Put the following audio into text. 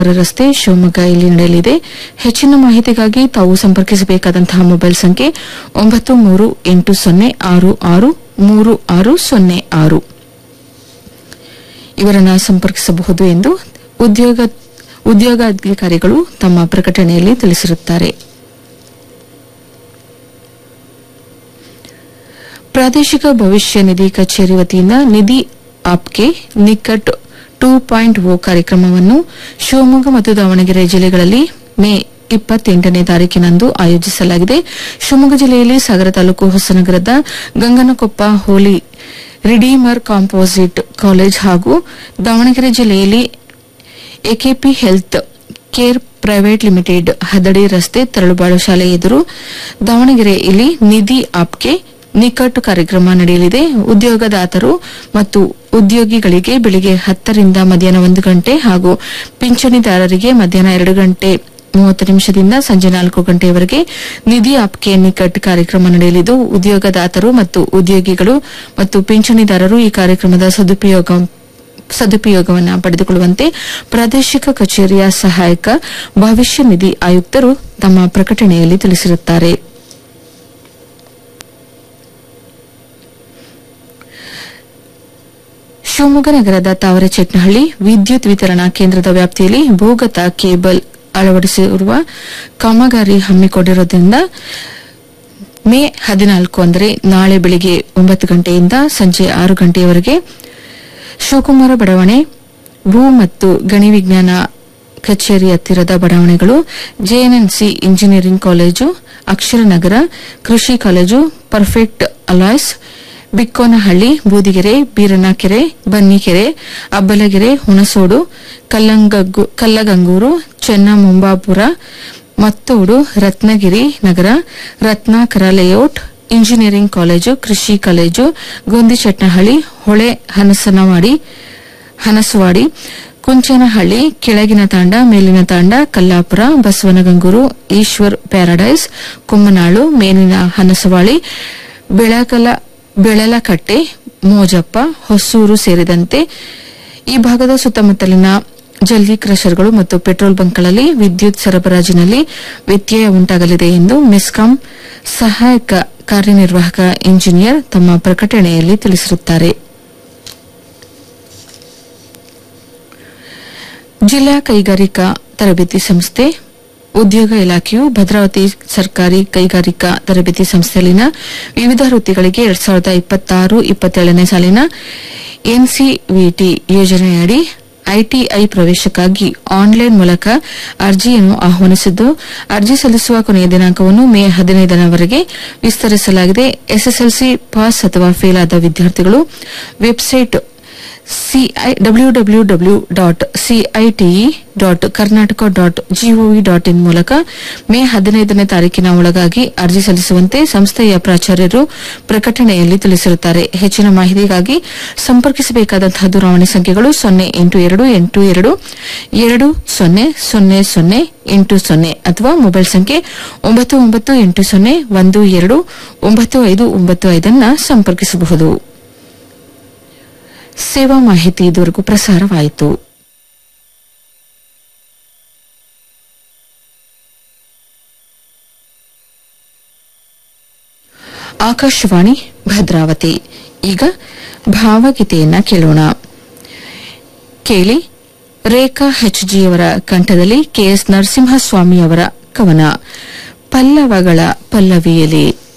ರಸ್ತೆ ಶಿವಮೊಗ್ಗ ಇಲ್ಲಿ ನಡೆಯಲಿದೆ ಹೆಚ್ಚಿನ ಮಾಹಿತಿಗಾಗಿ ತಾವು ಸಂಪರ್ಕಿಸಬೇಕಾದಂತಹ ಮೊಬೈಲ್ ಸಂಖ್ಯೆ ಒಂಬತ್ತು ಮೂರು ಎಂಟು ಸೊನ್ನೆ ಆರು ಆರು ಮೂರು ಆರು ಸೊನ್ನೆ ಆರು ಇವರನ್ನ ಸಂಪರ್ಕಿಸಬಹುದು ಎಂದು ಉದ್ಯೋಗ ಉದ್ಯೋಗಾಧಿಕಾರಿಗಳು ತಮ್ಮ ಪ್ರಕಟಣೆಯಲ್ಲಿ ತಿಳಿಸಿರುತ್ತಾರೆ ಪ್ರಾದೇಶಿಕ ಭವಿಷ್ಯ ನಿಧಿ ಕಚೇರಿ ವತಿಯಿಂದ ನಿಧಿ ಆಪ್ಗೆ ನಿಕಟ್ ಟೂ ಪಾಯಿಂಟ್ ಓ ಕಾರ್ಯಕ್ರಮವನ್ನು ಶಿವಮೊಗ್ಗ ಮತ್ತು ದಾವಣಗೆರೆ ಜಿಲ್ಲೆಗಳಲ್ಲಿ ಮೇ ಇಪ್ಪತ್ತೆಂಟನೇ ತಾರೀಕಿನಂದು ಆಯೋಜಿಸಲಾಗಿದೆ ಶಿವಮೊಗ್ಗ ಜಿಲ್ಲೆಯಲ್ಲಿ ಸಾಗರ ತಾಲೂಕು ಹೊಸನಗರದ Ganganakoppa holy redeemer composite college ಹಾಗೂ ದಾವಣಗೆರೆ ಜಿಲ್ಲೆಯಲ್ಲಿ AKP health care private limited Hadadi ರಸ್ತೆ ತರಳುಬಾಳು ಶಾಲೆ ಎದುರು ದಾವಣಗೆರೆ ಇಲ್ಲಿ ನಿಧಿ ಆಪ್ಗೆ ನಿಕಟ್ ಕಾರ್ಯಕ್ರಮ ನಡೆಯಲಿದೆ ಉದ್ಯೋಗದಾತರು ಮತ್ತು ಉದ್ಯೋಗಿಗಳಿಗೆ ಬೆಳಿಗ್ಗೆ ಹತ್ತರಿಂದ ಮಧ್ಯಾಹ್ನ ಒಂದು ಗಂಟೆ ಹಾಗೂ ಪಿಂಚಣಿದಾರರಿಗೆ ಮಧ್ಯಾಹ್ನ ಎರಡು ಗಂಟೆ ಮೂವತ್ತು ನಿಮಿಷದಿಂದ ಸಂಜೆ ನಾಲ್ಕು ಗಂಟೆಯವರೆಗೆ ನಿಧಿ ಆಪ್ಗೆ ನಿಕಟ್ ಕಾರ್ಯಕ್ರಮ ನಡೆಯಲಿದ್ದು ಉದ್ಯೋಗದಾತರು ಮತ್ತು ಉದ್ಯೋಗಿಗಳು ಮತ್ತು ಪಿಂಚಣಿದಾರರು ಈ ಕಾರ್ಯಕ್ರಮದ ಸದುಪಯೋಗ ಸದುಪಯೋಗವನ್ನು ಪಡೆದುಕೊಳ್ಳುವಂತೆ ಪ್ರಾದೇಶಿಕ ಕಚೇರಿಯ ಸಹಾಯಕ ಭವಿಷ್ಯ ನಿಧಿ ಆಯುಕ್ತರು ತಮ್ಮ ಪ್ರಕಟಣೆಯಲ್ಲಿ ತಿಳಿಸಿರುತ್ತಾರೆ ಶಿವಮೊಗ್ಗ ನಗರದ ತಾವರೆಚೆಟ್ನಹಳ್ಳಿ ವಿದ್ಯುತ್ ವಿತರಣಾ ಕೇಂದ್ರದ ವ್ಯಾಪ್ತಿಯಲ್ಲಿ ಭೂಗತ ಕೇಬಲ್ ಅಳವಡಿಸಿರುವ ಕಾಮಗಾರಿ ಹಮ್ಮಿಕೊಂಡಿರುವುದರಿಂದ ಮೇ ಹದಿನಾಲ್ಕು ಅಂದರೆ ನಾಳೆ ಬೆಳಿಗ್ಗೆ ಒಂಬತ್ತು ಗಂಟೆಯಿಂದ ಸಂಜೆ ಆರು ಗಂಟೆಯವರೆಗೆ ಶಿವಕುಮಾರ ಬಡಾವಣೆ ಭೂ ಮತ್ತು ಗಣಿ ವಿಜ್ಞಾನ ಕಚೇರಿ ಹತ್ತಿರದ ಬಡಾವಣೆಗಳು ಜೆಎನ್ಎನ್ಸಿ ಇಂಜಿನಿಯರಿಂಗ್ ಕಾಲೇಜು ಅಕ್ಷರನಗರ ಕೃಷಿ college perfect alloys Bikkonahalli Boodigere Beeranakere Bannikere Abbalagere Hunasodu ಕಲ್ಲಂಗಗ್ಗು- Kallagangur Chennamumbapura Mattodu Ratnagiri Nagara Ratnakara layout engineering college ಕೃಷಿ ಕಾಲೇಜು ಗೋಂದಿಚಟ್ನಹಳ್ಳಿ ಹೊಳೆ ಹನಸನವಾಡಿ ಹನಸವಾಡಿ ಕುಂಚನಹಳ್ಳಿ ಕೆಳಗಿನ ತಾಂಡ ಮೇಲಿನ ತಾಂಡ ಕಲ್ಲಾಪುರ ಬಸವನಗಂಗೂರು ಈಶ್ವರ್ ಪ್ಯಾರಡೈಸ್ ಕುಮ್ಮನಾಳು ಮೇಲಿನ ಹನಸವಾಳಿ ಬೆಳಕಲ ಬೆಳಲಕಟ್ಟೆ ಮೋಜಪ್ಪ ಹೊಸೂರು ಸೇರಿದಂತೆ ಈ ಭಾಗದ ಸುತ್ತಮುತ್ತಲಿನ ಜಲ್ಲಿ ಕ್ರಷರ್ಗಳು ಮತ್ತು ಪೆಟ್ರೋಲ್ ಬಂಕ್ಗಳಲ್ಲಿ ವಿದ್ಯುತ್ ಸರಬರಾಜಿನಲ್ಲಿ ವ್ಯತ್ಯಯ ಉಂಟಾಗಲಿದೆ ಎಂದು ಮೆಸ್ಕಾಂ ಸಹಾಯಕ ಕಾರ್ಯನಿರ್ವಾಹಕ ಇಂಜಿನಿಯರ್ ತಮ್ಮ ಪ್ರಕಟಣೆಯಲ್ಲಿ ತಿಳಿಸಿರುತ್ತಾರೆ ಜಿಲ್ಲಾ ಕೈಗಾರಿಕಾ ತರಬೇತಿ ಸಂಸ್ಥೆ ಉದ್ಯೋಗ ಇಲಾಖೆಯು ಭದ್ರಾವತಿ ಸರ್ಕಾರಿ ಕೈಗಾರಿಕಾ ತರಬೇತಿ ಸಂಸ್ಥೆಯಲ್ಲಿನ ವಿವಿಧ ವೃತ್ತಿಗಳಿಗೆ ಎರಡ್ ಸಾವಿರದ ಇಪ್ಪತ್ತಾರು ಇಪ್ಪತ್ತೇಳನೇ ಸಾಲಿನ ಎನ್ಸಿವಿಟಿ ಯೋಜನೆಯಡಿ ಐಟಿಐ ಪ್ರವೇಶಕ್ಕಾಗಿ ಆನ್ಲೈನ್ ಮೂಲಕ ಅರ್ಜಿಯನ್ನು ಆಹ್ವಾನಿಸಿದ್ದು ಅರ್ಜಿ ಸಲ್ಲಿಸುವ ಕೊನೆಯ ದಿನಾಂಕವನ್ನು ಮೇ ಹದಿನೈದರವರೆಗೆ ವಿಸ್ತರಿಸಲಾಗಿದೆ ಎಸ್ಎಸ್ಎಲ್ಸಿ ಪಾಸ್ ಅಥವಾ ಫೇಲ್ ಆದ ವಿದ್ಯಾರ್ಥಿಗಳು website W W W dot CITE dot Karnataka dot GOV dot in ಮೂಲಕ ಮೇ ಹದಿನೈದನೇ ತಾರೀಕಿನ ಒಳಗಾಗಿ ಅರ್ಜಿ ಸಲ್ಲಿಸುವಂತೆ ಸಂಸ್ಥೆಯ ಪ್ರಾಚಾರ್ಯರು ಪ್ರಕಟಣೆಯಲ್ಲಿ ತಿಳಿಸಿರುತ್ತಾರೆ ಹೆಚ್ಚಿನ ಮಾಹಿತಿಗಾಗಿ ಸಂಪರ್ಕಿಸಬೇಕಾದಂತಹ ದೂರವಾಣಿ ಸಂಖ್ಯೆಗಳು ಸೊನ್ನೆ ಎಂಟು ಎರಡು ಎಂಟು ಎರಡು ಎರಡು ಸೊನ್ನೆ ಸೊನ್ನೆ ಸೊನ್ನೆ ಎಂಟು ಸೊನ್ನೆ ಅಥವಾ ಮೊಬೈಲ್ ಸಂಖ್ಯೆ ಒಂಬತ್ತು ಒಂಬತ್ತು ಎಂಟು ಸೊನ್ನೆ ಒಂದು ಎರಡು ಒಂಬತ್ತು ಐದು ಒಂಬತ್ತು ಐದನ್ನ ಸಂಪರ್ಕಿಸಬಹುದು ಸೇವಾ ಮಾಹಿತಿ ಇದುವರೆಗೂ ಪ್ರಸಾರವಾಯಿತು ಆಕಾಶವಾಣಿ ಭದ್ರಾವತಿ ಈಗ ಭಾವಗೀತೆಯನ್ನ ಕೇಳೋಣ ಕೇಳಿ ರೇಖಾ ಹೆಚ್ಜಿಯವರ ಕಂಠದಲ್ಲಿ ಕೆಎಸ್ ನರಸಿಂಹಸ್ವಾಮಿಯವರ ಕವನ ಪಲ್ಲವಗಳ ಪಲ್ಲವಿಯಲ್ಲಿ